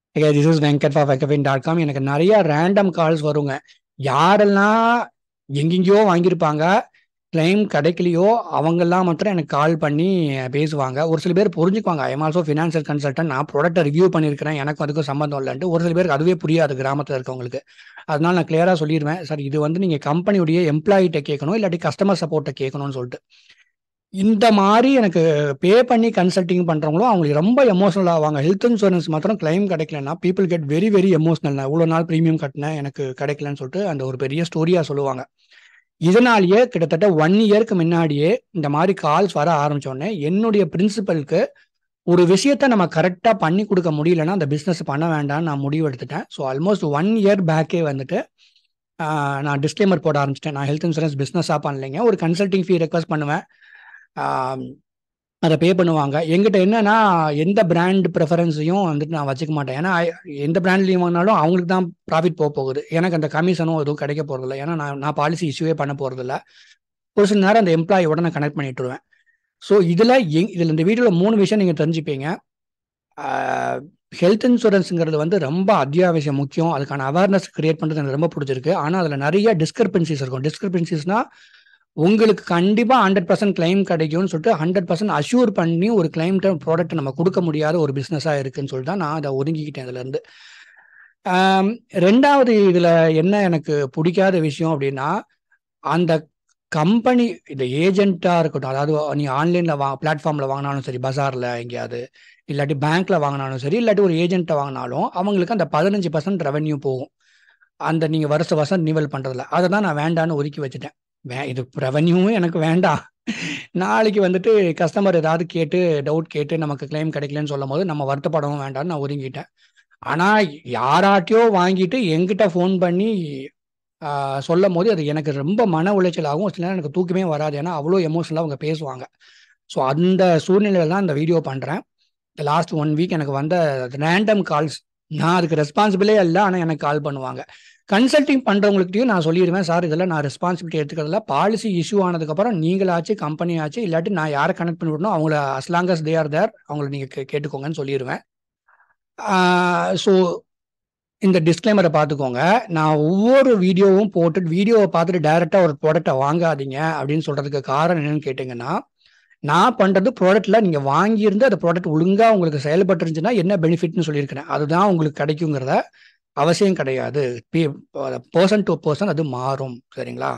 this is Venkat for Venkavin dot com எனக்கு நிறைய random calls வருங்க யாரெல்லாம் எங்கெங்கேயோ வாங்கியிருப்பாங்க கிளைம் கிடைக்கலையோ அவங்கெல்லாம் மாத்திரம் எனக்கு கால் பண்ணி பேசுவாங்க ஒரு சில பேர் புரிஞ்சுக்குவாங்க ஐஎம் ஆல்சோ ஃபினான்ஷியல் கன்சல்டன்ட் நான் ப்ராடக்ட்டை ரிவ்யூ பண்ணியிருக்கிறேன் எனக்கு அதுக்கும் சம்மந்தம் இல்லைன்ட்டு ஒரு சில பேருக்கு அதுவே புரியாது கிராமத்தில் இருக்கவங்களுக்கு அதனால நான் கிளியராக சொல்லிடுவேன் சார் இது வந்து நீங்கள் கம்பெனியுடைய எம்ப்ளாயிட்ட கேட்கணும் இல்லாட்டி கஸ்டமர் சப்போர்ட்டை கேட்கணும்னு சொல்லிட்டு இந்த மாதிரி எனக்கு பே பண்ணி கன்சல்டிங் பண்ணுறவங்களும் அவங்களுக்கு ரொம்ப எமோஷனல் ஆவாங்க ஹெல்த் இன்சூரன்ஸ் மாத்திரம் கிளைம் கிடைக்கலன்னா people get very very emotional நான் இவ்வளோ நாள் ப்ரீமியம் கட்டினேன் எனக்கு கிடைக்கலன்னு சொல்லிட்டு அந்த ஒரு பெரிய ஸ்டோரியாக சொல்லுவாங்க இதனாலேயே கிட்டத்தட்ட ஒன் இயருக்கு முன்னாடியே இந்த மாதிரி கால்ஸ் வர ஆரம்பிச்சோடனே என்னுடைய பிரின்சிபலுக்கு ஒரு விஷயத்த நம்ம கரெக்டாக பண்ணி கொடுக்க முடியலன்னா அந்த பிஸ்னஸ் பண்ண வேண்டாம்னு நான் முடிவு எடுத்துட்டேன் ஸோ ஆல்மோஸ்ட் ஒன் இயர் பேக்கே வந்துட்டு நான் டிஸ்க்ளைமர் போட ஆரம்பிச்சிட்டேன் நான் ஹெல்த் இன்சூரன்ஸ் பிஸ்னஸாக பண்ணலைங்க ஒரு கன்சல்டிங் ஃபீ ரெக்வஸ்ட் பண்ணுவேன் அதை பே பண்ணுவாங்க எங்கிட்ட என்னன்னா எந்த பிராண்ட் ப்ரெஃபரன்ஸையும் வந்துட்டு நான் வச்சுக்க மாட்டேன் ஏன்னா எந்த பிராண்ட்லையும் வாங்கினாலும் அவங்களுக்கு தான் ப்ராஃபிட் போக போகுது எனக்கு அந்த கமிஷனும் எதுவும் கிடைக்க போகிறதில்ல ஏன்னா நான் நான் பாலிசி இஷ்யூவே பண்ண போகிறதில்ல ஒரு சில நேரம் அந்த எம்ப்ளாயோட நான் கனெக்ட் பண்ணிட்டுருவேன் ஸோ இதில் எங் இதில் இந்த வீடியோவில் மூணு விஷயம் நீங்கள் தெரிஞ்சுப்பீங்க ஹெல்த் இன்சூரன்ஸுங்கிறது வந்து ரொம்ப அத்தியாவசியம் முக்கியம் அதுக்கான அவேர்னஸ் கிரியேட் பண்ணுறது எனக்கு ரொம்ப பிடிச்சிருக்கு ஆனால் அதில் நிறைய டிஸ்கிரிபன்சிஸ் இருக்கும் டிஸ்கிரிபன்சிஸ்னால் உங்களுக்கு கண்டிப்பாக ஹண்ட்ரட் பர்சன்ட் கிளைம் கிடைக்கும்னு சொல்லிட்டு ஹண்ட்ரட் பர்சன்ட் அஷ்யூர் பண்ணி ஒரு கிளைம் ப்ராடக்ட் நம்ம கொடுக்க முடியாத ஒரு பிஸ்னஸாக இருக்குன்னு சொல்லிட்டு தான் நான் அதை ஒதுங்கிக்கிட்டேன் இதுலேருந்து ரெண்டாவது இதில் என்ன எனக்கு பிடிக்காத விஷயம் அப்படின்னா அந்த கம்பெனி இந்த ஏஜென்ட்டாக இருக்கட்டும் அதாவது நீ ஆன்லைனில் வா பிளாட்ஃபார்மில் வாங்கினாலும் சரி பஜாரில் எங்கேயாவது இல்லாட்டி பேங்க்கில் வாங்கினாலும் சரி இல்லாட்டி ஒரு ஏஜென்ட்டை வாங்கினாலும் அவங்களுக்கு அந்த பதினஞ்சு பர்சன்ட் ரெவன்யூ போகும் அந்த நீங்கள் வருஷ வருஷம் நிவல் பண்ணுறதில்ல அதை தான் நான் வேண்டான்னு ஒதுக்கி வச்சுட்டேன் வே இது ரெவன்யூவும் எனக்கு வேண்டாம் நாளைக்கு வந்துட்டு கஸ்டமர் ஏதாவது கேட்டு டவுட் கேட்டு நமக்கு கிளைம் கிடைக்கலன்னு சொல்லும் போது நம்ம வருத்தப்படவும் வேண்டாம்னு நான் ஒதுங்கிட்டேன் ஆனால் யாராட்டியோ வாங்கிட்டு எங்கிட்ட ஃபோன் பண்ணி சொல்லும் போது அது எனக்கு ரொம்ப மன உளைச்சல் ஆகும் சில நேரம் எனக்கு தூக்கமே வராது ஏன்னா அவ்வளோ எமோஷனலாக அவங்க பேசுவாங்க ஸோ அந்த சூழ்நிலையில் தான் இந்த வீடியோ பண்ணுறேன் இந்த லாஸ்ட் ஒன் வீக் எனக்கு வந்த ரேண்டம் கால்ஸ் நான் அதுக்கு ரெஸ்பான்சிபிளே இல்லை ஆனால் எனக்கு கால் பண்ணுவாங்க கன்சல்டிங் பண்ணுறவங்கள்ட்டையும் நான் சொல்லிடுவேன் சார் இதெல்லாம் நான் ரெஸ்பான்சிபிலிட்டி எடுத்துக்கிறதுல பாலிசி இஷ்யூ ஆனதுக்கப்புறம் நீங்களாச்சு கம்பெனி ஆச்சு இல்லாட்டி நான் யாரை கனெக்ட் பண்ணி விடணும் அவங்கள அஸ்லாங்கஸ் தே ஆர் தேர் அவங்கள நீங்கள் கேட்டுக்கோங்கன்னு சொல்லிடுவேன் ஸோ இந்த டிஸ்க்ளைமரை பார்த்துக்கோங்க நான் ஒவ்வொரு வீடியோவும் போட்டு வீடியோவை பார்த்துட்டு டைரெக்டாக ஒரு ப்ராடக்டை வாங்காதீங்க அப்படின்னு சொல்கிறதுக்கு காரணம் என்னன்னு கேட்டிங்கன்னா நான் பண்ணுறது ப்ராடக்ட்டில் நீங்கள் வாங்கியிருந்து அந்த ப்ராடக்ட் ஒழுங்காக உங்களுக்கு செயல்பட்டுருந்துச்சுன்னா என்ன பெனிஃபிட்னு சொல்லியிருக்கிறேன் அதுதான் உங்களுக்கு கிடைக்குங்கிறத அவசியம் கிடையாது பர்சன் டு பர்சன் அது மாறும் சரிங்களா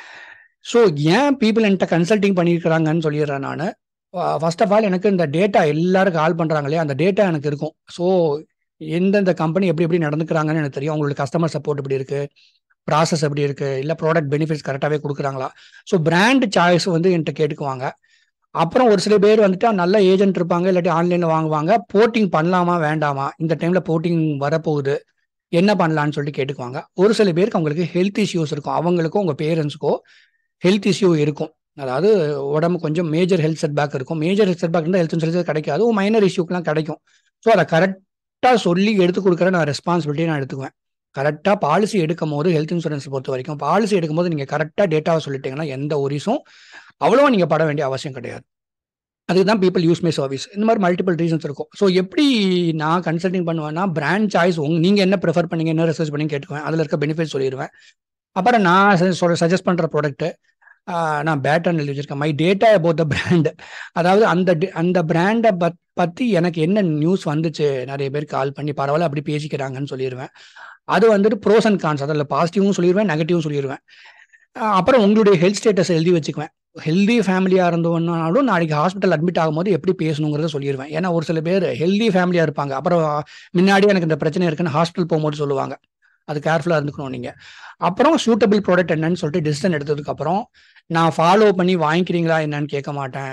ஸோ ஏன் பீப்புள் என்கிட்ட கன்சல்டிங் பண்ணியிருக்கிறாங்கன்னு சொல்லிடுறேன் நான் ஃபர்ஸ்ட் ஆஃப் ஆல் எனக்கு இந்த டேட்டா எல்லாரும் கால் பண்ணுறாங்களே அந்த டேட்டா எனக்கு இருக்கும் ஸோ எந்தெந்த கம்பெனி எப்படி எப்படி நடந்துக்கிறாங்கன்னு எனக்கு தெரியும் அவங்களுக்கு கஸ்டமர் சப்போர்ட் எப்படி இருக்குது ப்ராசஸ் எப்படி இருக்குது இல்லை ப்ராடக்ட் பெனிஃபிட்ஸ் கரெக்டாகவே கொடுக்குறாங்களா ஸோ பிராண்ட் சாய்ஸ் வந்து என்கிட்ட கேட்டுக்குவாங்க அப்புறம் ஒரு சில பேர் வந்துட்டு நல்ல ஏஜென்ட் இருப்பாங்க இல்லாட்டி ஆன்லைனில் வாங்குவாங்க போட்டிங் பண்ணலாமா வேண்டாமா இந்த டைமில் போட்டிங் வரப்போகுது என்ன பண்ணலான்னு சொல்லிட்டு கேட்டுக்குவாங்க ஒரு சில பேருக்கு அவங்களுக்கு ஹெல்த் இஷ்யூஸ் இருக்கும் அவங்களுக்கும் உங்கள் பேரண்ட்ஸுக்கோ ஹெல்த் இஷ்யூ இருக்கும் அதாவது உடம்பு கொஞ்சம் மேஜர் ஹெல்த் செட் பேக் இருக்கும் மேஜர் ஹெல்த் செட் பேக் இருந்தால் ஹெல்த் இன்சூரன்ஸ் கிடைக்காது மைனர் இஷ்யூக்கெலாம் கிடைக்கும் ஸோ அதை கரெக்டாக சொல்லி எடுத்து கொடுக்குற நான் ரெஸ்பான்சிபிலிட்டி நான் எடுத்துக்குவேன் கரெக்டாக பாலிசி எடுக்கும் போது ஹெல்த் இன்சூரன்ஸ் பொறுத்த வரைக்கும் பாலிசி எடுக்கும்போது நீங்கள் கரெக்டாக டேட்டாவை சொல்லிட்டீங்கன்னா எந்த ஒரிஸும் அவ்வளோ நீங்கள் பட வேண்டிய அவசியம் கிடையாது அதுக்கு தான் பீப்புள் யூஸ் மை சர்வீஸ் இந்த மாதிரி மல்டிபிள் ரீசன்ஸ் இருக்கும் ஸோ எப்படி நான் கன்சல்டிங் பண்ணுவேன்னா பிராண்ட் சாய்ஸ் உங்க நீங்கள் என்ன ப்ரிஃபர் பண்ணீங்க என்ன ரிசர்ச் பண்ணி கேட்டுக்குவேன் அதில் இருக்க பெனிஃபிட் சொல்லிடுவேன் அப்புறம் நான் சொல்ல சஜஸ்ட் பண்ணுற ப்ராடக்ட்டு நான் பேட்டர்ன் எழுதி வச்சிருக்கேன் my data about the brand அதாவது அந்த அந்த பிராண்டை பத் பற்றி எனக்கு என்ன நியூஸ் வந்துச்சு நிறைய பேர் கால் பண்ணி பரவாயில்ல அப்படி பேசிக்கிறாங்கன்னு சொல்லிடுவேன் அது வந்துட்டு ப்ரோஸ் அண்ட் கான்ஸ் அதில் பாசிட்டிவும் சொல்லிடுவேன் நெகட்டிவும் சொல்லிடுவேன் அப்புறம் உங்களுடைய ஹெல்த் ஸ்டேட்டஸ் எழுதி வச்சுக்குவேன் ஹெல்தி ஃபேமிலியாக இருந்தோம்னாலும் நாளைக்கு ஹாஸ்பிட்டல் அட்மிட் ஆகும்போது எப்படி பேசணுங்கிறத சொல்லிடுவேன் ஏன்னா ஒரு சில பேர் ஹெல்தி ஃபேமிலியாக இருப்பாங்க அப்புறம் முன்னாடி எனக்கு இந்த பிரச்சனை இருக்குன்னு ஹாஸ்பிட்டல் போகும்போது சொல்லுவாங்க அது கேர்ஃபுல்லாக இருந்துக்கணும் நீங்கள் அப்புறம் சூட்டபிள் ப்ராடக்ட் என்னன்னு சொல்லிட்டு டிசிஷன் எடுத்ததுக்கப்புறம் நான் ஃபாலோ பண்ணி வாங்கிக்கிறீங்களா என்னன்னு கேட்க மாட்டேன்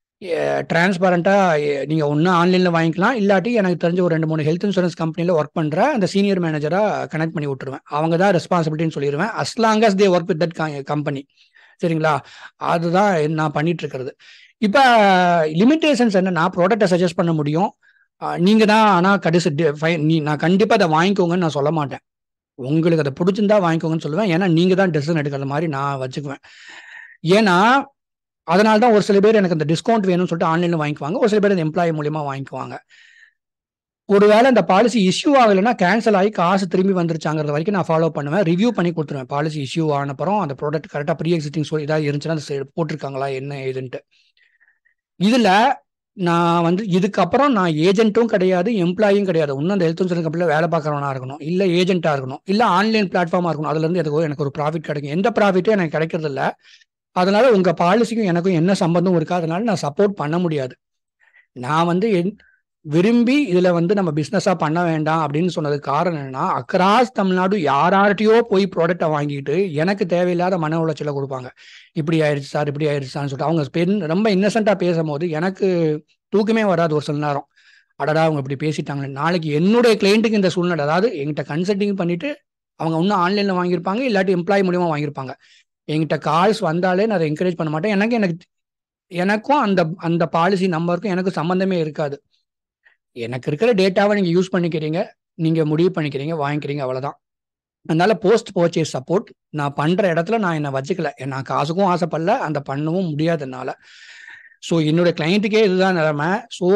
டிரான்ஸ்பரண்ட்டாக நீங்கள் ஒன்று ஆன்லைனில் வாங்கிக்கலாம் இல்லாட்டி எனக்கு தெரிஞ்ச ஒரு ரெண்டு மூணு ஹெல்த் இன்சூரன்ஸ் கம்பெனியில் ஒர்க் பண்ணுற அந்த சீனியர் மேனேஜராக கனெக்ட் பண்ணி விட்டுருவேன் அவங்க தான் ரெஸ்பான்சிபிலிட்டின்னு சொல்லிடுவேன் as long as they work with that company சரிங்களா அதுதான் நான் பண்ணிட்டு இருக்கிறது இப்போ லிமிடேஷன்ஸ் என்ன நான் ப்ராடக்டை சஜஸ்ட் பண்ண முடியும் நீங்கள் தான் ஆனால் கடைசி நீ நான் கண்டிப்பாக அதை வாங்கிக்கோங்கன்னு நான் சொல்ல மாட்டேன் உங்களுக்கு அதை பிடிச்சிருந்தா வாங்கிக்கோங்கன்னு சொல்லுவேன் ஏன்னா நீங்கள் தான் டெசிஷன் எடுக்கிற மாதிரி நான் வச்சுக்குவேன் ஏன்னா அதனால தான் ஒரு சில பேர் எனக்கு அந்த டிஸ்கவுண்ட் வேணும்னு சொல்லிட்டு ஆன்லைனில் வாங்கிக்குவாங்க ஒரு சில பேர் இந்த எம்ப்ளாயி மூலியமாக வாங்கிக்குவாங்க ஒருவேளை இந்த பாலிசி இஷ்யூ ஆகலைன்னா கேன்சல் ஆகி காசு திரும்பி வந்துருச்சாங்கிறது வரைக்கும் நான் ஃபாலோ பண்ணுவேன் ரிவ்யூ பண்ணி கொடுத்துருவேன் பாலிசி இஷ்யூ ஆனப்புறம் அந்த ப்ராடக்ட் கரெக்டாக ப்ரீ எக்ஸிஸ்டிங் சொல்லி ஏதாவது இருந்துச்சுன்னா அதை போட்டிருக்காங்களா என்ன ஏதுன்ட்டு இதில் நான் வந்து இதுக்கப்புறம் நான் ஏஜென்ட்டும் கிடையாது எம்ப்ளாயும் கிடையாது இன்னும் அந்த ஹெல்த் இன்சூரன்ஸ் கம்பெனியில் வேலை பார்க்குறவனா இருக்கணும் இல்லை ஏஜென்ட்டாக இருக்கணும் இல்லை ஆன்லைன் பிளாட்ஃபார்மாக இருக்கணும் அதுலேருந்து எனக்கு எனக்கு ஒரு ப்ராஃபிட் கிடைக்கும் எந்த ப்ராஃபிட்டும் எனக்கு கிடைக்கிறது இல்லை அதனால உங்கள் பாலிசிக்கும் எனக்கும் என்ன சம்பந்தம் இருக்கா அதனால நான் சப்போர்ட் பண்ண முடியாது நான் வந்து என் விரும்பி இதில் வந்து நம்ம பிஸ்னஸாக பண்ண வேண்டாம் அப்படின்னு சொன்னதுக்கு காரணம் என்னன்னா அக்ராஸ் தமிழ்நாடு யார்கிட்டயோ போய் ப்ராடக்டை வாங்கிட்டு எனக்கு தேவையில்லாத மன உளைச்சலை கொடுப்பாங்க இப்படி ஆயிடுச்சு சார் இப்படி ஆயிடுச்சான்னு சொல்லிட்டு அவங்க பெண் ரொம்ப இன்னசென்ட்டாக பேசும்போது எனக்கு தூக்கமே வராது ஒரு சில நேரம் அடடா அவங்க இப்படி பேசிட்டாங்க நாளைக்கு என்னுடைய கிளைண்ட்டுக்கு இந்த சூழ்நிலை அதாவது எங்கிட்ட கன்சல்டிங் பண்ணிட்டு அவங்க இன்னும் ஆன்லைனில் வாங்கியிருப்பாங்க இல்லாட்டி எம்ப்ளாய் மூலியமாக வாங்கியிருப்பாங்க எங்கிட்ட கால்ஸ் வந்தாலே நான் அதை என்கரேஜ் பண்ண மாட்டேன் எனக்கு எனக்கு எனக்கும் அந்த அந்த பாலிசி நம்பருக்கும் எனக்கு சம்மந்தமே இருக்காது எனக்கு இருக்கிற டேட்டாவை நீங்கள் யூஸ் பண்ணிக்கிறீங்க நீங்கள் முடிவு பண்ணிக்கிறீங்க வாங்கிக்கிறீங்க அவ்வளோதான் அதனால போஸ்ட் பர்ச்சேஸ் சப்போர்ட் நான் பண்ணுற இடத்துல நான் என்னை வச்சுக்கல நான் காசுக்கும் ஆசைப்படல அந்த பண்ணவும் முடியாதனால ஸோ என்னோட கிளைண்ட்டுக்கே இதுதான் நிலைமை ஸோ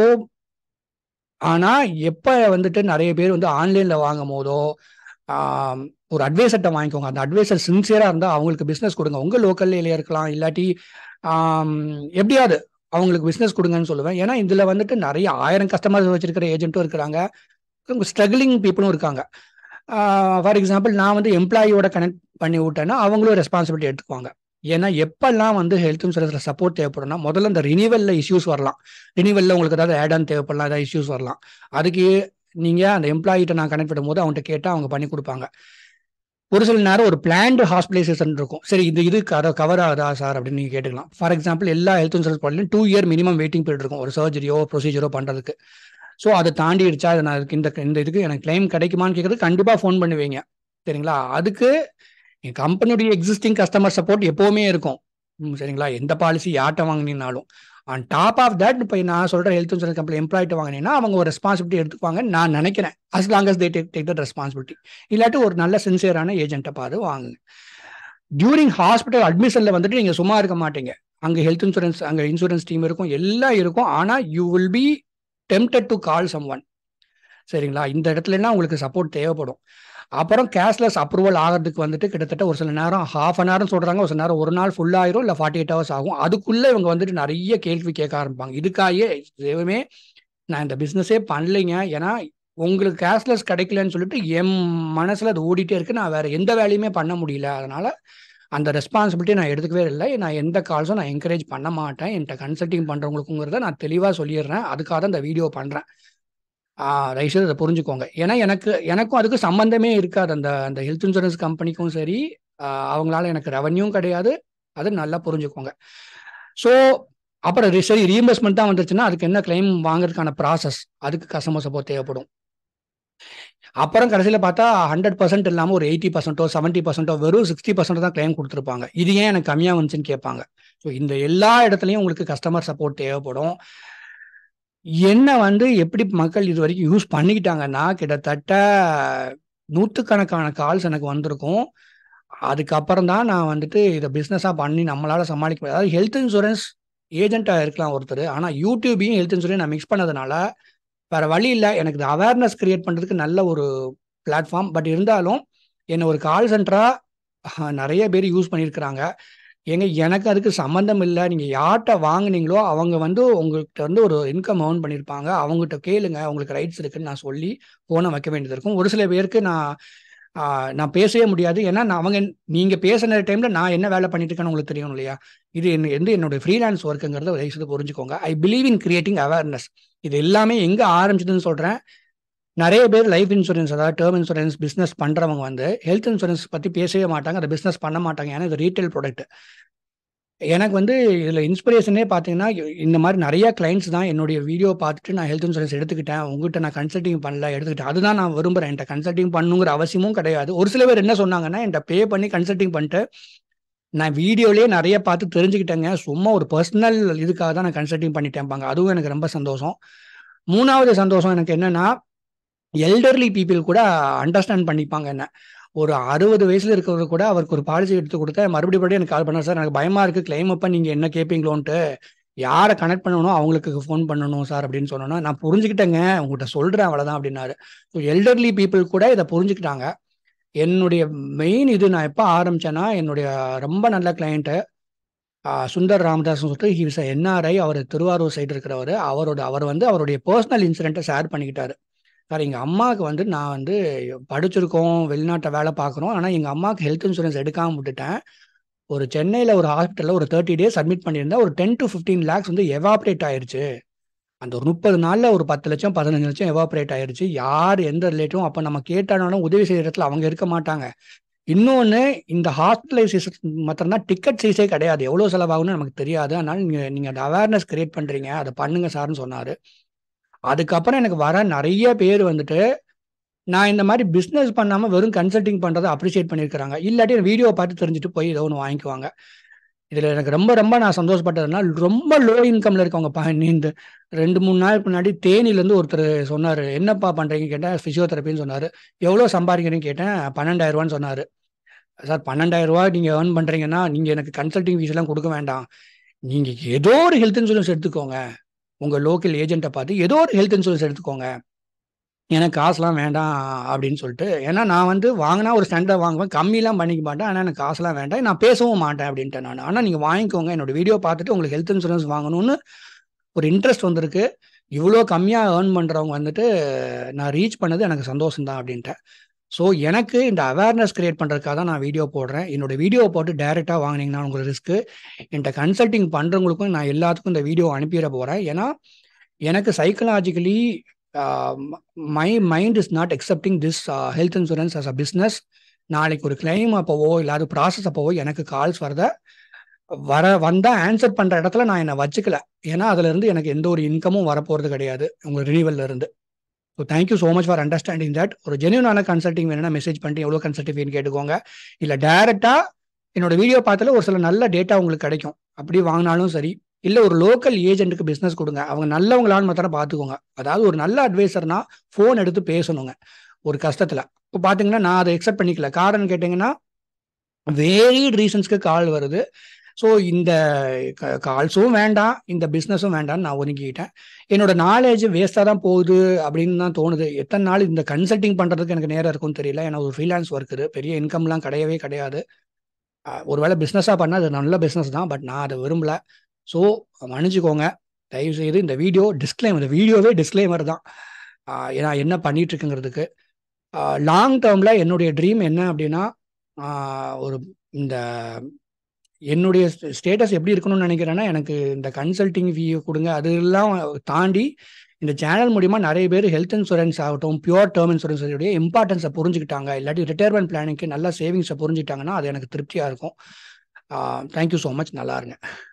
ஆனால் எப்போ வந்துட்டு நிறைய பேர் வந்து ஆன்லைனில் வாங்கும் போதோ ஒரு அட்வைசர்கிட்ட வாங்கிக்கோங்க அந்த அட்வைசர் சின்சியராக இருந்தால் அவங்களுக்கு பிஸ்னஸ் கொடுங்க உங்கள் லோக்கல் ஏரியா இருக்கலாம் இல்லாட்டி எப்படியாவது அவங்களுக்கு பிஸ்னஸ் கொடுங்கன்னு சொல்லுவேன் ஏன்னா இதில் வந்துட்டு நிறைய ஆயிரம் கஸ்டமர்ஸ் வச்சிருக்கிற ஏஜென்ட்டும் இருக்கிறாங்க ஸ்ட்ரகிளிங் பீப்புளும் இருக்காங்க ஃபார் எக்ஸாம்பிள் நான் வந்து எம்ப்ளாயியோட கனெக்ட் பண்ணி விட்டேன்னா அவங்களும் ரெஸ்பான்சிபிலிட்டி எடுத்துக்குவாங்க ஏன்னா எப்பெல்லாம் வந்து ஹெல்த் இன்சூரன்ஸில் சப்போர்ட் தேவைப்படும்னா முதல்ல இந்த ரினிவலில் இஷ்யூஸ் வரலாம் ரினிவலில் உங்களுக்கு ஏதாவது ஆட் ஆன் தேவைப்படலாம் ஏதாவது இஷ்யூஸ் வரலாம் அதுக்கு நீங்கள் அந்த எம்ப்ளாயிட்ட நான் கனெக்ட் பண்ணும்போது அவங்ககிட்ட கேட்டால் அவங்க பண்ணி கொடுப்பாங்க ஒரு சில நேரம் ஒரு பிளான்டு ஹாஸ்பிட்டலைசேஷன் இருக்கும் சரி இது இது கவர் ஆகுதா சார் அப்படின்னு நீங்கள் கேட்டுக்கலாம் ஃபார் எக்ஸாம்பிள் எல்லா ஹெல்த் இன்சூரன்ஸ் பாலிலையும் two year minimum waiting period இருக்கும் ஒரு சர்ஜரியோ ப்ரொசீஜரோ பண்ணுறதுக்கு ஸோ அதை தாண்டிடுச்சா அதை நான் அதுக்கு இந்த இந்த இதுக்கு எனக்கு கிளைம் கிடைக்குமான்னு கேட்குறது கண்டிப்பாக ஃபோன் பண்ணுவீங்க சரிங்களா அதுக்கு என் கம்பெனியுடைய எக்ஸிஸ்டிங் கஸ்டமர் சப்போர்ட் எப்போவுமே இருக்கும் சரிங்களா எந்த பாலிசி யார்ட்ட வாங்கினாலும் ஆன் டாப் ஆஃப் தட் இப்போ நான் சொல்கிற ஹெல்த் இன்சூரன்ஸ் கம்பெனி எம்ப்ளாய்ட்டு வாங்கினீங்கன்னா அவங்க ஒரு ரெஸ்பான்சிபிலிட்டி எடுத்துக்குவாங்கன்னு நான் நினைக்கிறேன் as long as they take take that responsibility இல்லாட்டி ஒரு நல்ல சின்சியரான ஏஜென்ட்டை பார்த்து வாங்குங்க டியூரிங் ஹாஸ்பிட்டல் அட்மிஷனில் வந்துட்டு நீங்கள் சும்மா இருக்க மாட்டீங்க அங்கே ஹெல்த் இன்சூரன்ஸ் அங்கே இன்சூரன்ஸ் டீம் இருக்கும் எல்லாம் இருக்கும் ஆனால் you will be tempted to call someone சரிங்களா இந்த இடத்துலனா உங்களுக்கு சப்போர்ட் தேவைப்படும் அப்புறம் கேஷ்லெஸ் அப்ரூவல் ஆகிறதுக்கு வந்துட்டு கிட்டத்தட்ட ஒரு சில நேரம் ஹாஃப் அன் ஹவர்னு சொல்கிறாங்க ஒரு சில நேரம் ஒரு நாள் ஃபுல்லாயிரும் இல்லை ஃபார்ட்டி எயிட் ஹவர்ஸ் ஆகும் அதுக்குள்ளே இவங்க வந்துட்டு நிறைய கேள்வி கேட்க ஆரம்பிப்பாங்க இதுக்காகவே எதுவுமே நான் இந்த பிஸ்னஸே பண்ணலைங்க ஏன்னா உங்களுக்கு கேஷ்லெஸ் கிடைக்கலன்னு சொல்லிட்டு என் மனசில் அது ஓடிட்டே இருக்கு நான் வேற எந்த வேலையுமே பண்ண முடியல அதனால அந்த ரெஸ்பான்சிபிலிட்டி நான் எடுத்துக்கவே இல்லை நான் எந்த கால்ஸும் நான் என்கரேஜ் பண்ண மாட்டேன் என்கிட்ட கன்சல்டிங் பண்ணுறவங்களுக்குங்கிறத நான் தெளிவாக சொல்லிடுறேன் அதுக்காக தான் இந்த வீடியோ பண்ணுறேன் தயவுசெய்து அதை புரிஞ்சுக்கோங்க ஏன்னா எனக்கு எனக்கும் அதுக்கு சம்மந்தமே இருக்காது அந்த அந்த ஹெல்த் இன்சூரன்ஸ் கம்பெனிக்கும் சரி அவங்களால எனக்கு ரெவன்யூவும் கிடையாது அது நல்லா புரிஞ்சுக்கோங்க ஸோ அப்புறம் சரி ரீஎம்பர்ஸ்மெண்ட் தான் வந்துருச்சுன்னா அதுக்கு என்ன கிளைம் வாங்குறதுக்கான ப்ராசஸ் அதுக்கு கஸ்டமர் சப்போர்ட் தேவைப்படும் அப்புறம் கடைசியில் பார்த்தா ஹண்ட்ரட் பர்சன்ட் இல்லாமல் ஒரு எயிட்டி பர்சன்ட்டோ செவன்ட்டி பர்சன்ட்டோ வெறும் சிக்ஸ்டி பர்சன்ட் தான் கிளைம் கொடுத்துருப்பாங்க இது ஏன் எனக்கு கம்மியாக வந்துச்சுன்னு கேட்பாங்க ஸோ இந்த எல்லா இடத்துலையும் உங்களுக்கு கஸ்டமர் சப்போர்ட் தேவைப்படும் என்ன வந்து எப்படி மக்கள் இது வரைக்கும் யூஸ் பண்ணிக்கிட்டாங்கன்னா கிட்டத்தட்ட நூற்றுக்கணக்கான கால்ஸ் எனக்கு வந்திருக்கும் அதுக்கப்புறம் தான் நான் வந்துட்டு இதை பிஸ்னஸாக பண்ணி நம்மளால சமாளிக்க முடியாது அதாவது ஹெல்த் இன்சூரன்ஸ் ஏஜென்ட்டாக இருக்கலாம் ஒருத்தர் ஆனால் யூடியூபையும் ஹெல்த் இன்சூரன்ஸ் நான் மிக்ஸ் பண்ணதுனால வேற வழி இல்லை எனக்கு இந்த அவேர்னஸ் கிரியேட் பண்ணுறதுக்கு நல்ல ஒரு பிளாட்ஃபார்ம் பட் இருந்தாலும் என்னை ஒரு கால் சென்டராக நிறைய பேர் யூஸ் பண்ணியிருக்கிறாங்க ஏங்க எனக்கு அதுக்கு சம்மந்தம் இல்லை நீங்கள் யார்கிட்ட வாங்கினீங்களோ அவங்க வந்து உங்கள்கிட்ட வந்து ஒரு இன்கம் ஏர்ன் பண்ணியிருப்பாங்க அவங்ககிட்ட கேளுங்க உங்களுக்கு ரைட்ஸ் இருக்குன்னு நான் சொல்லி ஃபோனை வைக்க வேண்டியது இருக்கும் ஒரு சில பேருக்கு நான் நான் பேசவே முடியாது ஏன்னா நான் அவங்க நீங்கள் பேசுன டைமில் நான் என்ன வேலை பண்ணிட்டு இருக்கேன்னு உங்களுக்கு தெரியும் இல்லையா இது என்ன வந்து என்னோட ஃப்ரீலான்ஸ் ஒர்க்குங்கிறத தயவுசெய்து புரிஞ்சுக்கோங்க I believe in creating awareness இது எல்லாமே எங்கே ஆரம்பிச்சதுன்னு சொல்கிறேன் நிறைய பேர் லைஃப் இன்சூரன்ஸ் அதாவது டேர்ம் இன்சூரன்ஸ் பிஸ்னஸ் பண்ணுறவங்க வந்து ஹெல்த் இன்சூரன்ஸ் பற்றி பேசவே மாட்டாங்க அதை பிஸ்னஸ் பண்ண மாட்டாங்க ஏன்னா இது ரீட்டைல் ப்ராடக்ட் எனக்கு வந்து இதில் இன்ஸ்பிரேஷனே பார்த்தீங்கன்னா இந்த மாதிரி நிறைய கிளைண்ட்ஸ் தான் என்னுடைய வீடியோ பார்த்துட்டு நான் ஹெல்த் இன்சூரன்ஸ் எடுத்துக்கிட்டேன் உங்ககிட்ட நான் கன்சல்டிங் பண்ணல எடுத்துக்கிட்டேன் அதுதான் நான் விரும்புகிறேன் என்கிட்ட கன்சல்டிங் பண்ணுங்கிற அவசியமும் கிடையாது ஒரு சில பேர் என்ன சொன்னாங்கன்னா என்கிட்ட பே பண்ணி கன்சல்டிங் பண்ணிட்டு நான் வீடியோலேயே நிறைய பார்த்து தெரிஞ்சுக்கிட்டேங்க சும்மா ஒரு பர்சனல் இதுக்காக தான் நான் கன்சல்டிங் பண்ணிட்டேன்பாங்க அதுவும் எனக்கு ரொம்ப சந்தோஷம் மூணாவது சந்தோஷம் எனக்கு என்னன்னா எல்டர்லி பீப்புள் கூட அண்டர்ஸ்டாண்ட் பண்ணிப்பாங்க என்ன ஒரு அறுபது வயசுல இருக்கிறவங்க கூட அவருக்கு ஒரு பாலிசி எடுத்து கொடுத்தா மறுபடியும் மறுபடியும் எனக்கு கால் பண்ணார் சார் எனக்கு பயமா இருக்கு கிளைம் அப்ப நீங்க என்ன கேட்பீங்களோன்ட்டு யாரை கனெக்ட் பண்ணணும் அவங்களுக்கு ஃபோன் பண்ணணும் சார் அப்படின்னு சொன்னோன்னா நான் புரிஞ்சுக்கிட்டேங்க உங்கள்கிட்ட சொல்கிறேன் அவ்வளோதான் அப்படின்னாரு ஸோ எல்டர்லி பீப்புள் கூட இதை புரிஞ்சுக்கிட்டாங்க என்னுடைய மெயின் இது நான் எப்போ ஆரம்பிச்சேன்னா என்னுடைய ரொம்ப நல்ல கிளைண்ட்டு சுந்தர் ராமதாஸ் சொல்லிட்டு ஹீஸ் என்ஆர்ஐ அவர் திருவாரூர் சைடு இருக்கிறவர் அவரோட அவர் வந்து அவருடைய பர்சனல் இன்சிடென்ட்டை ஷேர் பண்ணிக்கிட்டாரு சார் எங்கள் அம்மாவுக்கு வந்து நான் வந்து படிச்சிருக்கோம் வெளிநாட்டை வேலை பார்க்குறோம் ஆனால் எங்கள் அம்மாவுக்கு ஹெல்த் இன்சூரன்ஸ் எடுக்காமல் விட்டுட்டேன் ஒரு சென்னையில் ஒரு ஹாஸ்பிட்டலில் ஒரு தேர்ட்டி டேஸ் அட்மிட் பண்ணியிருந்தா ஒரு டென் டு ஃபிஃப்டீன் லேக்ஸ் வந்து எவாப்ரேட் ஆயிருச்சு அந்த ஒரு முப்பது நாளில் ஒரு பத்து லட்சம் பதினஞ்சு லட்சம் எவாப்ரேட் ஆயிருச்சு யார் எந்த ரிலேட்டிவும் அப்போ நம்ம கேட்டாலும் உதவி செய்கிற இடத்துல அவங்க இருக்க மாட்டாங்க இன்னொன்று இந்த ஹாஸ்பிட்டலைசேஷன் மாத்திரம்தான் டிக்கெட் சைஸே கிடையாது எவ்வளோ செலவாகும்னு நமக்கு தெரியாது அதனால நீங்கள் நீங்கள் அந்த அவேர்னஸ் கிரியேட் பண்ணுறீங்க அதை பண்ணுங்க சார்னு சொன்னார் அதுக்கப்புறம் எனக்கு வர நிறைய பேர் வந்துட்டு நான் இந்த மாதிரி பிஸ்னஸ் பண்ணாமல் வெறும் கன்சல்டிங் பண்ணுறதை அப்ரிஷியேட் பண்ணியிருக்கிறாங்க இல்லாட்டி வீடியோ பார்த்து தெரிஞ்சுட்டு போய் ஏதோ ஒன்று வாங்கிக்குவாங்க இதில் எனக்கு ரொம்ப ரொம்ப நான் சந்தோஷப்பட்டதுன்னா ரொம்ப லோ இன்கமில் இருக்கவங்க பா இந்த ரெண்டு மூணு நாள் முன்னாடி தேனிலேருந்து ஒருத்தர் சொன்னார் என்னப்பா பண்ணுறீங்க கேட்டேன் ஃபிசியோதெரப்பின்னு சொன்னார் எவ்வளோ சம்பாதிக்கிறீங்கன்னு கேட்டேன் பன்னெண்டாயிரரூவான்னு சொன்னார் சார் பன்னெண்டாயிரரூவா நீங்கள் ஏர்ன் பண்ணுறீங்கன்னா நீங்கள் எனக்கு கன்சல்டிங் ஃபீஸ்லாம் கொடுக்க வேண்டாம் நீங்கள் ஏதோ ஒரு ஹெல்த் இன்சூரன்ஸ் எடுத்துக்கோங்க உங்கள் லோக்கல் ஏஜென்ட்டை பார்த்து ஏதோ ஒரு ஹெல்த் இன்சூரன்ஸ் எடுத்துக்கோங்க எனக்கு காசுலாம் வேண்டாம் அப்படின்னு சொல்லிட்டு ஏன்னா நான் வந்து வாங்கினா ஒரு ஸ்டாண்டர்ட் வாங்குவேன் கம்மிலாம் பண்ணிக்க மாட்டேன் ஆனால் எனக்கு காசுலாம் வேண்டாம் நான் பேசவும் மாட்டேன் அப்படின்ட்டு நான் ஆனால் நீங்கள் வாங்கிக்கோங்க என்னோட வீடியோ பார்த்துட்டு உங்களுக்கு ஹெல்த் இன்சூரன்ஸ் வாங்கணும்னு ஒரு இன்ட்ரெஸ்ட் வந்திருக்கு இவ்வளோ கம்மியாக ஏர்ன் பண்ணுறவங்க வந்துட்டு நான் ரீச் பண்ணது எனக்கு சந்தோஷம் தான் அப்படின்ட்டேன் ஸோ எனக்கு இந்த அவேர்னஸ் கிரியேட் பண்ணுறதுக்காக தான் நான் வீடியோ போடுறேன் என்னோட வீடியோ போட்டு டைரெக்டாக வாங்கினீங்கன்னா உங்களுக்கு ரிஸ்க்கு என்கிட்ட கன்சல்டிங் பண்ணுறவங்களுக்கும் நான் எல்லாத்துக்கும் இந்த வீடியோ அனுப்பிட போகிறேன் ஏன்னா எனக்கு psychologically my mind is not accepting this health insurance as a business நாளைக்கு ஒரு கிளைம் அப்போவோ இல்லாத ப்ராசஸ் அப்போவோ எனக்கு கால்ஸ் வரத வர வந்தால் ஆன்சர் பண்ணுற இடத்துல நான் என்னை வச்சுக்கல ஏன்னா அதுலேருந்து எனக்கு எந்த ஒரு இன்கமும் வரப்போகிறது கிடையாது உங்கள் ரினிவல்ல இருந்து so thank you so much for understanding that ஒரு ஜென்யூனான கன்சல்டிங் வேணும்னா மெசேஜ் பண்ணிட்டு எவ்வளோ கன்சல்டிங் வேணும் கேட்டுக்கோங்க இல்லை டேரெக்டாக என்னோட வீடியோ பார்த்தால ஒரு சில நல்ல டேட்டா உங்களுக்கு கிடைக்கும் அப்படி வாங்கினாலும் சரி இல்லை ஒரு லோக்கல் ஏஜென்ட்டுக்கு பிஸ்னஸ் கொடுங்க அவங்க நல்லவங்களான்னு மாத்திரம் பார்த்துக்கோங்க அதாவது ஒரு நல்ல அட்வைசர்னா ஃபோன் எடுத்து பேசணுங்க ஒரு கஷ்டத்தில் இப்போ பார்த்தீங்கன்னா நான் அதை எக்ஸப்ட் பண்ணிக்கல காரணம் கேட்டிங்கன்னா வேரியட் ரீசன்ஸ்க்கு கால் வருது ஸோ இந்த கால்ஸும் வேண்டாம் இந்த பிஸ்னஸும் வேண்டாம்னு நான் ஒதுக்கிக்கிட்டேன் என்னோட நாலேஜ் வேஸ்ட்டாக தான் போகுது அப்படின்னு தான் தோணுது எத்தனை நாள் இந்த கன்சல்டிங் பண்ணுறதுக்கு எனக்கு நேரம் இருக்கும்னு தெரியல ஏன்னா ஒரு ஃப்ரீலான்ஸ் ஒர்க் பெரிய இன்கம்லாம் கிடையவே கிடையாது ஒருவேளை பிஸ்னஸாக பண்ணால் அது நல்ல பிஸ்னஸ் தான் பட் நான் அதை விரும்பல ஸோ மன்னிச்சுக்கோங்க தயவு செய்து இந்த வீடியோ டிஸ்க்ளைம் இந்த வீடியோவே டிஸ்க்ளைமர் தான் ஏன்னா என்ன பண்ணிட்டு இருக்குங்கிறதுக்கு லாங் டேர்மில் என்னுடைய ட்ரீம் என்ன அப்படின்னா ஒரு இந்த என்னுடைய ஸ்டேட்டஸ் எப்படி இருக்கணும்னு நினைக்கிறேன்னா எனக்கு இந்த கன்சல்டிங் ஃபீ கொடுங்க அதெல்லாம் தாண்டி இந்த சேனல் மூலிமா நிறைய பேர் ஹெல்த் இன்சூரன்ஸ் ஆகட்டும் பியூர் டேர்ம் இன்சூரன்ஸ் உடைய இம்பார்ட்டன்ஸை புரிஞ்சுக்கிட்டாங்க இல்லாட்டி ரிட்டையர்மெண்ட் பிளானிங்க்கு நல்ல சேவிங்ஸை புரிஞ்சுக்கிட்டாங்கன்னா அது எனக்கு திருப்தியாக இருக்கும் தேங்க்யூ ஸோ மச் நல்லா இருங்க